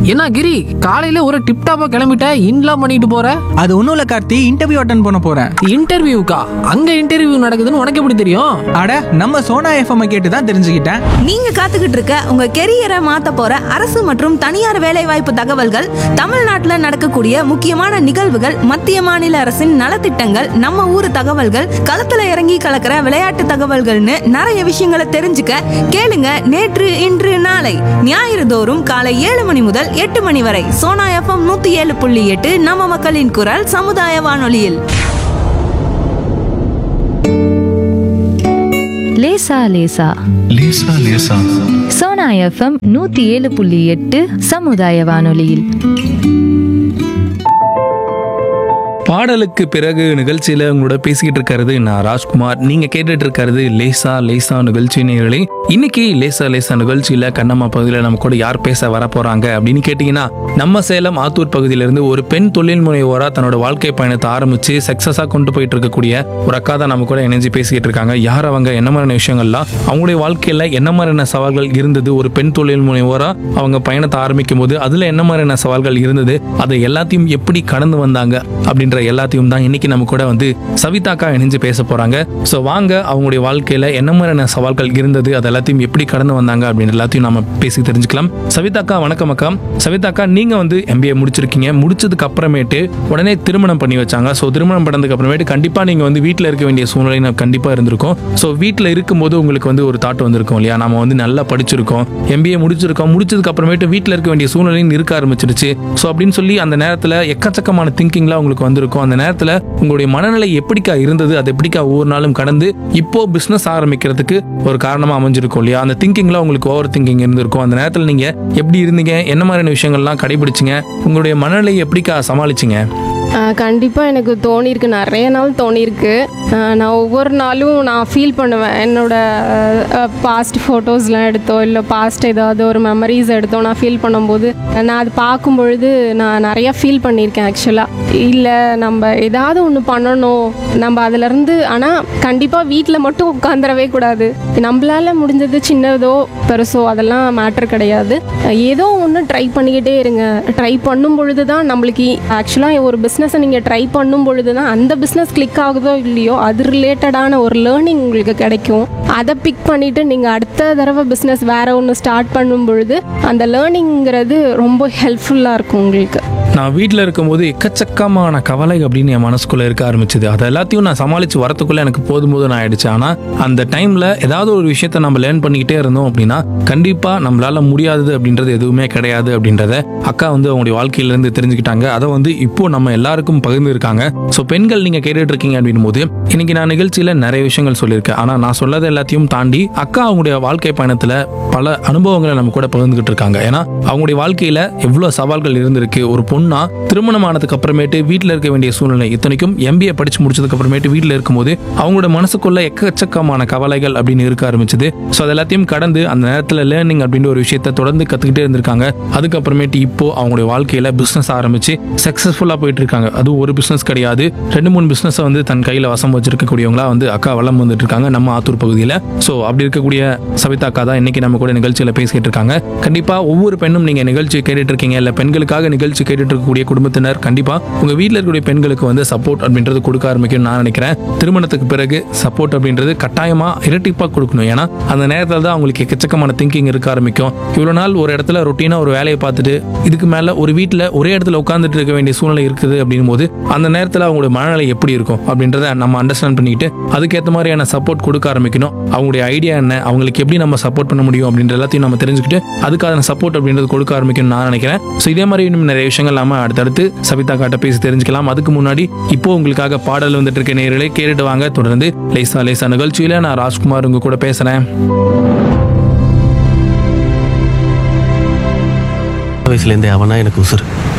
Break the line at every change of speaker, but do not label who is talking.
என்ன கிரி காலையில ஒரு டிப்டாப்பா கிளம்பிட்ட இன்லாம் பண்ணிட்டு போற
அது ஒன்றும் இல்லை கார்த்தி இன்டர்வியூ அட்டன் பண்ண போகிறேன்
இன்டர்வியூக்கா அங்க இன்டர்வியூ நடக்குதுன்னு உனக்கு எப்படி தெரியும்
அட நம்ம சோனா எஃப்எம் கேட்டு தான் தெரிஞ்சுக்கிட்டேன்
நீங்க காத்துக்கிட்டு இருக்க உங்க கெரியரை மாத்த போற அரசு மற்றும் தனியார் வேலைவாய்ப்பு தகவல்கள் தமிழ்நாட்டுல நடக்கக்கூடிய முக்கியமான நிகழ்வுகள் மத்திய மாநில அரசின் நலத்திட்டங்கள் நம்ம ஊர் தகவல்கள் களத்துல இறங்கி கலக்கிற விளையாட்டு தகவல்கள்னு நிறைய விஷயங்களை தெரிஞ்சுக்க கேளுங்க நேற்று இன்று நாளை ஞாயிறு தோறும் காலை ஏழு மணி முதல் எட்டு மணி வரை சோனா எஃப்எம் நூத்தி ஏழு புள்ளி எட்டு நம்ம மக்களின் குரல் சமுதாய வானொலியில்
லேசா லேசா
லேசா லேசா
சோனா எஃப்எம் நூத்தி ஏழு புள்ளி எட்டு சமுதாய வானொலியில்
பாடலுக்கு பிறகு நிகழ்ச்சியில உங்களோட பேசிக்கிட்டு இருக்கிறது நான் ராஜ்குமார் நீங்க கேட்டுட்டு இருக்கிறது லேசா லேசா நிகழ்ச்சி நேயர்களே இன்னைக்கு லேசா லேசா நிகழ்ச்சியில கண்ணம்மா பகுதியில் நம்ம கூட யார் பேச வர போறாங்க அப்படின்னு கேட்டீங்கன்னா நம்ம சேலம் ஆத்தூர் பகுதியிலிருந்து ஒரு பெண் தொழில் முனைவோரா தன்னோட வாழ்க்கை பயணத்தை ஆரம்பிச்சு சக்சஸா கொண்டு போயிட்டு இருக்கக்கூடிய ஒரு அக்கா தான் நம்ம கூட இணைஞ்சு பேசிக்கிட்டு இருக்காங்க யார் அவங்க என்ன மாதிரியான விஷயங்கள்லாம் அவங்களுடைய வாழ்க்கையில என்ன மாதிரியான சவால்கள் இருந்தது ஒரு பெண் தொழில் முனைவோரா அவங்க பயணத்தை ஆரம்பிக்கும் போது அதுல என்ன மாதிரியான சவால்கள் இருந்தது அதை எல்லாத்தையும் எப்படி கடந்து வந்தாங்க அப்படின்ற எல்லாத்தையும் தான் இன்னைக்கு நம்ம கூட வந்து சவிதாக்கா இணைஞ்சு பேச போறாங்க ஸோ வாங்க அவங்களுடைய வாழ்க்கையில என்ன மாதிரியான சவால்கள் இருந்தது அது எல்லாத்தையும் எப்படி கடந்து வந்தாங்க அப்படின்னு எல்லாத்தையும் நம்ம பேசி தெரிஞ்சுக்கலாம் சவிதாக்கா வணக்கம் அக்கா சவிதாக்கா நீங்க வந்து எம்பிஏ முடிச்சிருக்கீங்க முடிச்சதுக்கு அப்புறமேட்டு உடனே திருமணம் பண்ணி வச்சாங்க ஸோ திருமணம் பண்ணதுக்கு அப்புறமேட்டு கண்டிப்பா நீங்க வந்து வீட்டில் இருக்க வேண்டிய சூழ்நிலை நான் கண்டிப்பா இருந்திருக்கும் ஸோ வீட்டில் இருக்கும்போது உங்களுக்கு வந்து ஒரு தாட் வந்திருக்கும் இல்லையா நம்ம வந்து நல்லா படிச்சிருக்கோம் எம்பிஏ முடிச்சிருக்கோம் முடிச்சதுக்கு அப்புறமேட்டு வீட்டில் இருக்க வேண்டிய சூழ்நிலையும் இருக்க ஆரம்பிச்சிருச்சு ஸோ அப்படின்னு சொல்லி அந்த நேரத்தில் எக்கச்சக்கமான திங்கிங்லாம் உங்களுக்கு வந்திருக்கும் அந்த நேரத்தில் உங்களுடைய மனநிலை எப்படிக்கா இருந்தது அது எப்படிக்கா ஒவ்வொரு நாளும் கடந்து இப்போ பிஸ்னஸ் ஆரம்பிக்கிறதுக்கு ஒரு காரணமாக அமைஞ்சிருக்கும் இல்லையா அந்த திங்கிங்லாம் உங்களுக்கு ஓவர் திங்கிங் இருந்திருக்கும் அந்த நேரத்தில் நீங்கள் எப்படி இருந்தீங்க என்ன மாதிரியான விஷயங்கள்லாம் கடைபிடிச்சிங்க உங்களுடைய மனநிலையை எப்படிக்கா சமாளிச்சிங்க
கண்டிப்பாக எனக்கு தோணியிருக்கு நிறைய நாள் தோணியிருக்கு ஆஹ் நான் ஒவ்வொரு நாளும் நான் ஃபீல் பண்ணுவேன் என்னோட பாஸ்ட் ஃபோட்டோஸ்லாம் எடுத்தோ இல்லை பாஸ்ட் ஏதாவது ஒரு மெமரிஸ் எடுத்தோ நான் ஃபீல் பண்ணும்போது நான் அது பார்க்கும் பொழுது நான் நிறையா ஃபீல் பண்ணியிருக்கேன் ஆக்சுவலாக இல்லை நம்ம ஏதாவது ஒன்று பண்ணணும் நம்ம அதுலேருந்து ஆனால் கண்டிப்பாக வீட்டில் மட்டும் உட்காந்துடவே கூடாது நம்மளால முடிஞ்சது சின்னதோ பெருசோ அதெல்லாம் மேட்டர் கிடையாது ஏதோ ஒன்று ட்ரை பண்ணிக்கிட்டே இருங்க ட்ரை பண்ணும் பொழுது தான் நம்மளுக்கு ஆக்சுவலாக ஒரு பிஸ்னஸை நீங்கள் ட்ரை பண்ணும் பொழுது தான் அந்த பிஸ்னஸ் கிளிக் ஆகுதோ இல்லையோ அது ரிலேட்டடான ஒரு லேர்னிங் உங்களுக்கு கிடைக்கும் அதை பிக் பண்ணிவிட்டு நீங்கள் அடுத்த தடவை பிஸ்னஸ் வேற ஒன்று ஸ்டார்ட் பண்ணும் பொழுது அந்த லேர்னிங்கிறது ரொம்ப ஹெல்ப்ஃபுல்லாக இருக்கும் உங்களுக்கு
நான் வீட்டில் இருக்கும்போது எக்கச்சக்கமான கவலை அப்படின்னு என் மனசுக்குள்ளே இருக்க ஆரம்பிச்சது அது எல்லாத்தையும் நான் சமாளித்து வரத்துக்குள்ளே எனக்கு போதும் போதும் நான் ஆயிடுச்சு ஆனால் அந்த டைமில் ஏதாவது ஒரு விஷயத்த நம்ம லேர்ன் பண்ணிக்கிட்டே இருந்தோம் அப்படின்னா கண்டிப்பாக நம்மளால முடியாதது அப்படின்றது எதுவுமே கிடையாது அப்படின்றத அக்கா வந்து அவங்களுடைய வாழ்க்கையிலேருந்து தெரிஞ்சுக்கிட்டாங்க அதை வந்து இப்போ நம்ம எல்லாருக்கும் பகிர்ந்து இருக்காங்க ஸோ பெண்கள் நீங்கள் கேட்டுட்டு இருக்கீங்க அப்படின்னும் போது இன்னைக்கு நான் நிகழ்ச்சியில் நிறைய விஷயங்கள் சொல்லியிருக்கேன் ஆனால் நான் சொன்னது எல்லாத்தையும் தாண்டி அக்கா அவங்களுடைய வாழ்க்கை பயணத்தில் பல அனுபவங்களை நம்ம கூட பகிர்ந்துகிட்டு இருக்காங்க ஏன்னா அவங்களுடைய வாழ்க்கையில் எவ்வளோ சவால்கள் இருந்திருக்கு ஒரு பொண்ணா திருமணம் ஆனதுக்கு அப்புறமேட்டு வீட்டில் இருக்க வேண்டிய சூழ்நிலை இத்தனைக்கும் எம்பிஏ படிச்சு முடிச்சதுக்கு அப்புறமேட்டு வீட்டில் இருக்கும்போது அவங்களோட மனசுக்குள்ள எக்கச்சக்கமான கவலைகள் அப்படின்னு இருக்க ஆரம்பிச்சது ஸோ அது எல்லாத்தையும் கடந்து அந்த நேரத்தில் லேர்னிங் அப்படின்ற ஒரு விஷயத்தை தொடர்ந்து கற்றுக்கிட்டே இருந்திருக்காங்க அதுக்கப்புறமேட்டு இப்போ அவங்களுடைய வாழ்க்கையில் பிஸ்னஸ் ஆரம்பிச்சு சக்ஸஸ்ஃபுல்லாக போயிட்டு இருக்காங்க அதுவும் ஒரு பிஸ்னஸ் கிடையாது ரெண்டு மூணு பிஸ்னஸை வந்து தன் கையில் வசம் வச்சிருக்கக்கூடியவங்களா வந்து அக்கா வளம் வந்துட்டு இருக்காங்க நம்ம ஆத்தூர் பகுதியில் ஸோ அப்படி இருக்கக்கூடிய சவிதா அக்கா தான் இன்னைக்கு நம்ம கூட நிகழ்ச்சியில் பேசிக்கிட்டு இருக்காங்க கண்டிப்பாக ஒவ்வொரு பெண்ணும் நீங்கள் நிகழ்ச்சி கேட்டுட்டு இருக்கீங்க இல்லை பெண்களுக்காக நிகழ்ச்சி கேட்டுட்டு இருக்கக்கூடிய குடும்பத்தினர் கண்டிப்பாக உங்கள் வீட்டில் இருக்கக்கூடிய பெண்களுக்கு வந்து சப்போர்ட் அப்படின்றது கொடுக்க ஆரம்பிக்கும் நான் நினைக்கிறேன் திருமணத்துக்கு பிறகு சப்போர்ட் அப்படின்றது கட்டாயமாக இரட்டிப்பாக கொடுக்கணும் ஏன்னா அந்த நேரத்தில் தான் அவங்களுக்கு எக்கச்சக்கமான திங்கிங் இருக்க ஆரம்பிக்கும் இவ்வளோ நாள் ஒரு இடத்துல ரொட்டீனாக ஒரு வேலையை பார்த்துட்டு இதுக்கு மேலே ஒரு வீட்டில் ஒரே இடத்துல உட்காந்துட்டு இருக்க வேண்டிய சூழ்நிலை இருக்குது அப்படின்னும் போது அந்த நேரத்தில் அவங்களுடைய மனநிலை எப்படி இருக்கும் அப்படின்றத நம்ம அண்டர்ஸ்டாண்ட் பண்ணிக்கிட்டு அதுக்கேற்ற மாதிரியான சப்போர்ட் கொடுக்க ஆரம்பிக்கணும் அவங்களுடைய ஐடியா என்ன அவங்களுக்கு எப்படி நம்ம சப்போர்ட் பண்ண முடியும் அப்படின்ற எல்லாத்தையும் நம்ம தெரிஞ்சுக்கிட்டு அதுக்கான சப்போர்ட் அப்படின்றது கொடுக்க ஆரம்பிக்கணும் நான் நினைக்கிறேன் ஸோ இதே மாதிரி இன்னும் நிறைய விஷயங்கள் நாம அடுத்தடுத்து சபிதா காட்ட பேசி தெரிஞ்சுக்கலாம் அதுக்கு முன்னாடி இப்போ உங்களுக்காக பாடல் வந்துட்டு இருக்க நேயர்களே கேட்டுட்டு வாங்க தொடர்ந்து லேசா லேசா நிகழ்ச்சியில நான் ராஜ்குமார் உங்க கூட பேசுறேன்
வயசுலேருந்தே அவனா எனக்கு உசுறு